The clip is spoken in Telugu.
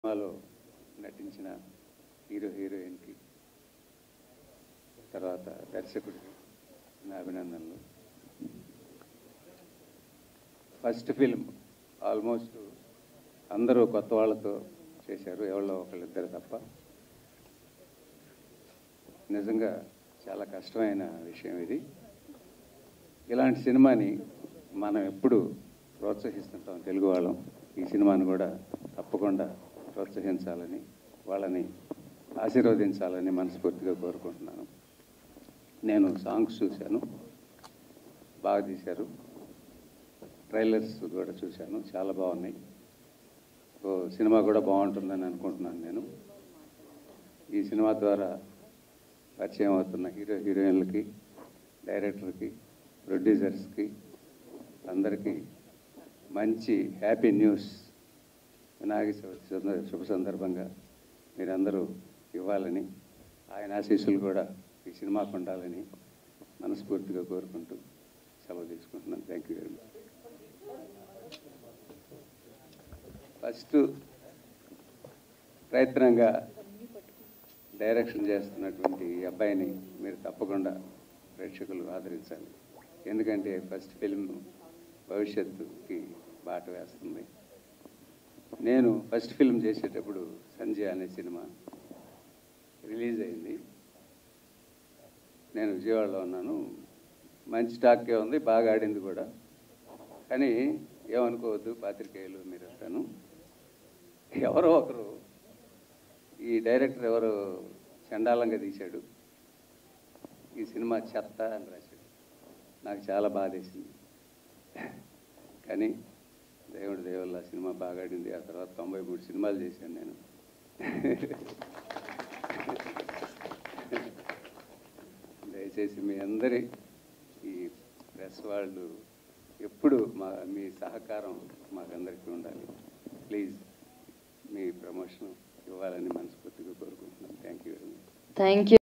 సినిమాలో నటించిన హీరో హీరోయిన్కి తర్వాత దర్శకుడికి నా అభినందనలు ఫస్ట్ ఫిల్మ్ ఆల్మోస్ట్ అందరూ కొత్త వాళ్ళతో చేశారు ఎవరో ఒకళ్ళిద్దరు తప్ప నిజంగా చాలా కష్టమైన విషయం ఇది ఇలాంటి సినిమాని మనం ఎప్పుడు ప్రోత్సహిస్తుంటాం తెలుగు వాళ్ళం ఈ సినిమాని కూడా తప్పకుండా ప్రోత్సహించాలని వాళ్ళని ఆశీర్వదించాలని మనస్ఫూర్తిగా కోరుకుంటున్నాను నేను సాంగ్స్ చూశాను బాగా తీశారు ట్రైలర్స్ కూడా చూశాను చాలా బాగున్నాయి సో సినిమా కూడా బాగుంటుందని అనుకుంటున్నాను నేను ఈ సినిమా ద్వారా పరిచయం అవుతున్న హీరో హీరోయిన్లకి డైరెక్టర్కి ప్రొడ్యూసర్స్కి అందరికీ మంచి హ్యాపీ న్యూస్ వినాయక చవితి సంద- శుభ సందర్భంగా మీరందరూ ఇవ్వాలని ఆయన ఆశీస్సులు కూడా ఈ సినిమాకు ఉండాలని మనస్ఫూర్తిగా కోరుకుంటూ సెలవు తీసుకుంటున్నాను thank you very much first ప్రయత్నంగా డైరెక్షన్ చేస్తున్నటువంటి ఈ అబ్బాయిని మీరు తప్పకుండా ప్రేక్షకులు ఆదరించాలి ఎందుకంటే ఫస్ట్ ఫిల్మ్ భవిష్యత్తుకి బాట వేస్తుంది నేను ఫస్ట్ ఫిల్మ్ చేసేటప్పుడు సంజయ్ అనే సినిమా రిలీజ్ అయింది నేను విజయవాడలో ఉన్నాను మంచి టాకే ఉంది బాగా ఆడింది కూడా కానీ ఏమనుకోవద్దు పాత్రికేయులు మీరంతాను ఎవరో ఒకరు ఈ డైరెక్టర్ ఎవరో చండాలంగా తీశాడు ఈ సినిమా చెత్త అని రాశాడు నాకు చాలా బాధేసింది కానీ దేవుడి దేవుళ్ళ సినిమా బాగా ఆడింది ఆ తర్వాత తొంభై మూడు సినిమాలు చేశాను నేను దయచేసి మీ అందరి ఈ ప్రెస్ వాళ్ళు ఎప్పుడు మా మీ సహకారం మాకందరికీ ఉండాలి ప్లీజ్ మీ ప్రమోషన్ ఇవ్వాలని మనస్ఫూర్తిగా కోరుకుంటున్నాను thank you very much thank you